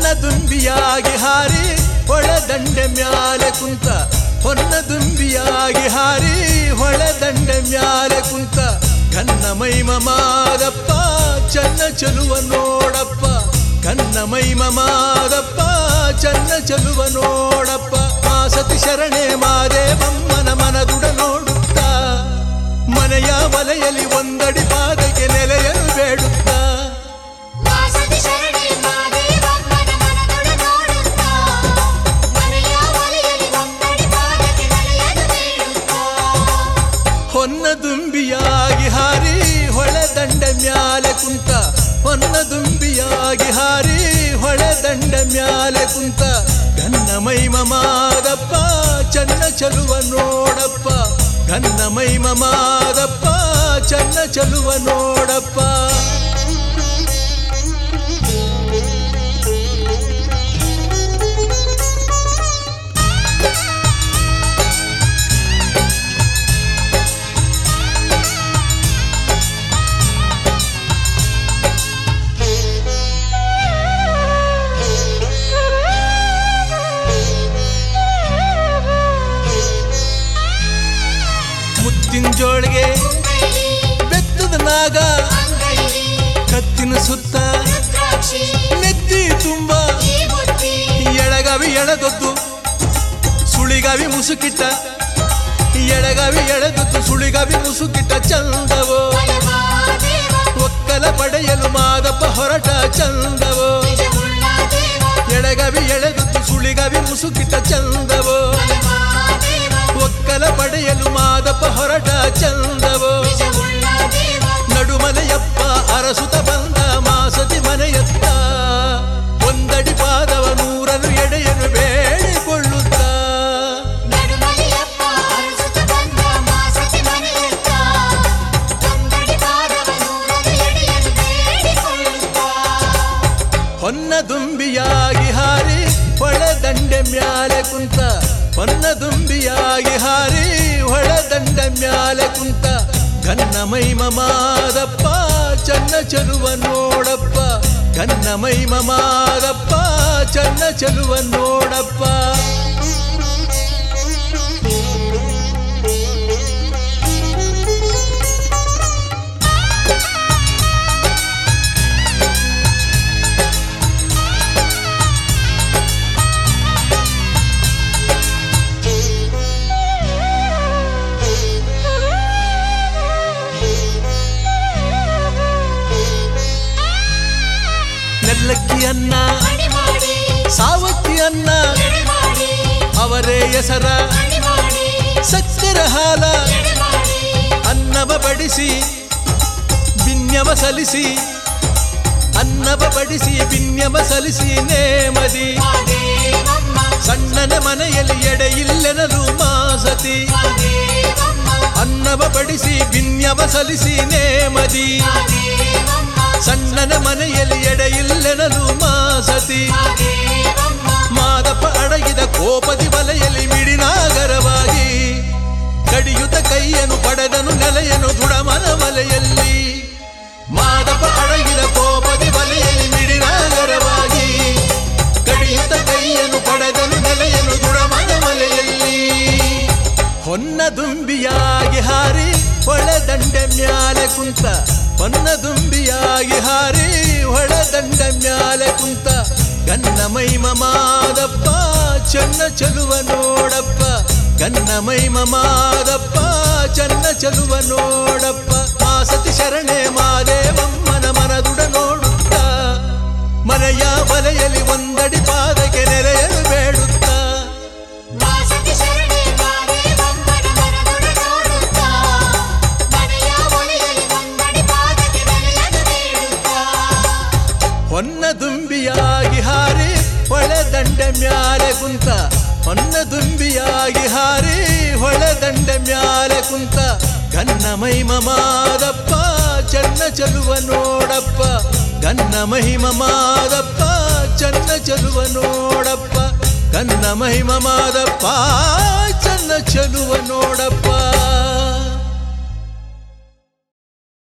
ದುಂಬಿಯಾಗಿ ಹಾರಿ ಹೊಳೆದಂಡೆ ಮ್ಯಾಲೆ ಕುಂತ ಹೊನ್ನ ದುಂಬಿಯಾಗಿ ಹಾರಿ ಹೊಳೆದಂಡೆ ಮ್ಯಾಲೆ ಕುಂತ ಕನ್ನ ಮೈಮ ಮಾದಪ್ಪ ಚನ್ನ ಚಲುವ ನೋಡಪ್ಪ ಕನ್ನ ಮೈಮ ಮಾದಪ್ಪ ಚನ್ನ ಚಲುವ ನೋಡಪ್ಪ ಆ ಸತಿ ಶರಣೆ ಮಾದೇವಮ್ಮನ ಮನದುಡ ನೋಡುತ್ತಾ ಮನೆಯ ವಲೆಯಲ್ಲಿ ಒಂದಡಿ ಪಾದಕ್ಕೆ ನೆಲೆಯಲು ಬೇಡುತ್ತಾ ವಾಸತಿ ಶರಣೆ ಮಾದೇವಮ್ಮನ ಮನದೊಡ ನೋಡುತ್ತಾ ಮನೆಯ ಒಲೆಯಲ್ಲಿ ಒಂದಡಿ ಪಾದಕ್ಕೆ ನೆಲೆಯಲು ಬೇಡುತ್ತಾ ಹೊನ್ನ ದುಂಬಿಯಾಗಿ ಹಾರಿ ಹೊಳೆದಂಡ ಮ್ಯಾಲೆ ಕುಂತ ಹೊನ್ನ ದುಂಬಿಯಾಗಿ ಹಾರಿ ಹೊಳೆದಂಡ ಮ್ಯಾಲೆ ಕುಂತ ಗನ್ನ ಮೈಮ ಮಾದಪ್ಪ ಚನ್ನ ಚಲುವ ನೋಡಪ್ಪ ಗನ್ನ ಮೈಮ ಮಾದಪ್ಪ ಚನ್ನ ಚಲುವ ನೋಡಪ್ಪ ಮುತ್ತಿನ ಜೋಳಿಗೆ ಅಂಗೈಲಿ ಬೆತ್ತದ ನಾಗ ಅಂಗೈಲಿ ಕತ್ತಿನ ಸುತ್ತ ರುದ್ರಾಕ್ಷಿ ನೆತ್ತಿ ತುಂಬ ಈ ಬುದ್ಧಿ ಎಳಗವಿ ಎಳೆದೊದ್ದು ಸುಳಿಗವಿ ಮುಸುಕಿಟ್ಟ ಎಳಗವಿ ಎಳೆದೊದ್ದು ಸುಳಿಗವಿ ಮುಸುಕಿಟ್ಟ ಚಂದವೋ ಬಲವಾದೇವ ಒಕ್ಕಲ ಪಡೆಯಲು ಮಾದಪ್ಪ ಹೊರಟ ಚಂದವೋ ನಿಜವುಳ್ಳ ದೇವ ಎಳಗವಿ ಎಳೆದೊದ್ದು ಸುಳಿಗವಿ ಮುಸುಕಿಟ್ಟ ಚಂದವೋ ಬಲವಾದೇವ ಒಕ್ಕಲ ಪಡೆಯಲು ಮಾದಪ್ಪ ಹೊರಟ ಚಂದವೋ ನಿಜವುಳ್ಳ ದೇವ ನಡುಮನೆಯಪ್ಪ ಅರಸುತ ಬಂದ ಮಾಸತಿ ಮನೆಯತ್ತ ಒಂದಡಿ ಪಾದವ ನೂರನು ಎಡೆಯನು ಬೇಡಿಕೊಳ್ಳುತ್ತಾ ನಡುಮಲೆಯಪ್ಪ ಅರಸುತ್ತ ಬಂದ ಮಾಸತಿ ಮನೆಯತ್ತ ಒಂದಡಿ ಪಾದವ ನೂರನು ಎಡೆಯಲು ಬೇಡಿಕೊಳ್ಳುತ್ತಾ ಹೊನ್ನ ದುಂಬಿಯಾಗಿ ಹಾರಿ ಹೊಳೆದಂಡೆ ಮ್ಯಾಲೆ ಕುಂತ ಹೊನ್ನ ದುಂಬಿಯಾಗಿ ಹಾರಿ ಹೊಳೆದಂಡೆ ಮ್ಯಾಲೆ ಕುಂತ ಗನ್ನ ಮೈಮ ಮಾದಪ್ಪ ಚನ್ನ ಚಲುವ ನೋಡಪ್ಪ ಗನ್ನ ಮೈಮ ಮಾದಪ್ಪ ಚನ್ನ ಚಲುವ ನೋಡಪ್ಪ ನೆಲ್ಲಕ್ಕಿ ಅನ್ನ ಮಣಿ ಮಾಡಿ ಸಾವಕ್ಕಿ ಅನ್ನ ಎಡೆ ಮಾಡಿ ಅವರೇ ಹೆಸರ ಮಣಿ ಮಾಡಿ ಸಕ್ಕರ ಹಾಲ ಎಡೆ ಮಾಡಿ ಅನ್ನವ ಬಡಿಸಿ ಬಿನ್ಯವ ಸಲಿಸಿ ಅನ್ನವ ಬಡಿಸಿ ಬಿನ್ಯವ ಸಲಿಸಿ ನೇಮದಿ ಮಾದೇವಮ್ಮ ಸಣ್ಣನ ಮನೆಯಲ್ಲಿ ಎಡೆ ಇಲ್ಲೆನಲು ಮಾಸತಿ ಮಾದೇವಮ್ಮ ಅನ್ನವ ಬಡಿಸಿ ಬಿನ್ಯವ ಸಲಿಸಿ ನೇಮದಿ ಮಾದೇವಮ್ಮ ಸಣ್ಣನ ಮನೆಯಲ್ಲಿ ಎಡೆ ಇಲ್ಲೆನಲು ಮಾಸತಿ ಮಾದೇವಮ್ಮ ಮಾದಪ್ಪ ಅಡಗಿದ ಕೋಪದಿ ಬಲೆಯಲ್ಲಿ ಮಿಡಿನಾಗರವಾಗಿ ಕಡಿಯುತ್ತ ಕೈಯನ್ನು ಪಡೆದನು ನೆಲೆಯನು ದುಡಮನ ಮಲೆಯಲ್ಲಿ ಮಾದಪ್ಪ ಅಡಗಿದ ಕೋಪದಿ ಬಲೆಯಲ್ಲಿ ಮಿಡಿನಾಗರವಾಗಿ ಕಡಿಯುತ್ತ ಕೈಯನ್ನು ಪಡೆದನು ನೆಲೆಯನು ದುಡಮನ ಮಲೆಯಲ್ಲಿ ಹೊನ್ನ ದುಂಬಿಯಾಗಿ ಹಾರಿ ಹೊಳೆದಂಡೆ ಮ್ಯಾಲೆ ಕುಂತ ಹೊನ್ನ ದುಂಬಿಯಾಗಿ ಹಾರಿ ಹೊಳೆದಂಡೆ ಮ್ಯಾಲೆ ಕುಂತ ಗನ್ನ ಮೈಮ ಮಾದಪ್ಪ ಚನ್ನ ಚಲುವ ನೋಡಪ್ಪ ಗನ್ನ ಮೈಮ ಮಾದಪ್ಪ ಚನ್ನ ಚಲುವ ನೋಡಪ್ಪ ಮಾಸತಿ ಶರಣೆ ಮಾದೇವಮ್ಮನ ಮನದುಡ ನೋಡುತ್ತಾ ಮನೆಯ ಬಲೆಯಲ್ಲಿ ಒಂದಡಿ ಪಾದಕ್ಕೆ ನೆರೆಯಲು ಬೇಡುತ್ತಾ ಮಾಸತಿ ಶರಣೆ ಮಾದೇವಮ್ಮನ ಮನದೊಡ ನೋಡುತ್ತಾ ಮನೆಯ ಒಲೆಯಲ್ಲಿ ಒಂದಡಿ ಪಾದಕ್ಕೆ ನೆಲೆಯಲು ಬೇಡುತ್ತಾ ಹೊನ್ನ ದುಂಬಿಯಾಗಿ ಹಾರಿ ಹೊಳೆದಂಡೆ ಮ್ಯಾಲೆ ಕುಂತ ಹೊನ್ನ ದುಂಬಿಯಾಗಿ ಹಾರಿ ಹೊಳೆದಂಡೆ ಮ್ಯಾಲೆ ಕುಂತ ಗನ್ನ ಮಹಿಮ ಮಾದಪ್ಪ ಚನ್ನ ಚಲುವ ನೋಡಪ್ಪ ಗನ್ನ ಮಹಿಮ ಮಾದಪ್ಪ ಚನ್ನ ಚಲುವ ನೋಡಪ್ಪ ಗನ್ನ ಮಹಿಮ ಮಾದಪ್ಪ ಚನ್ನ ಚಲುವ ನೋಡಪ್ಪ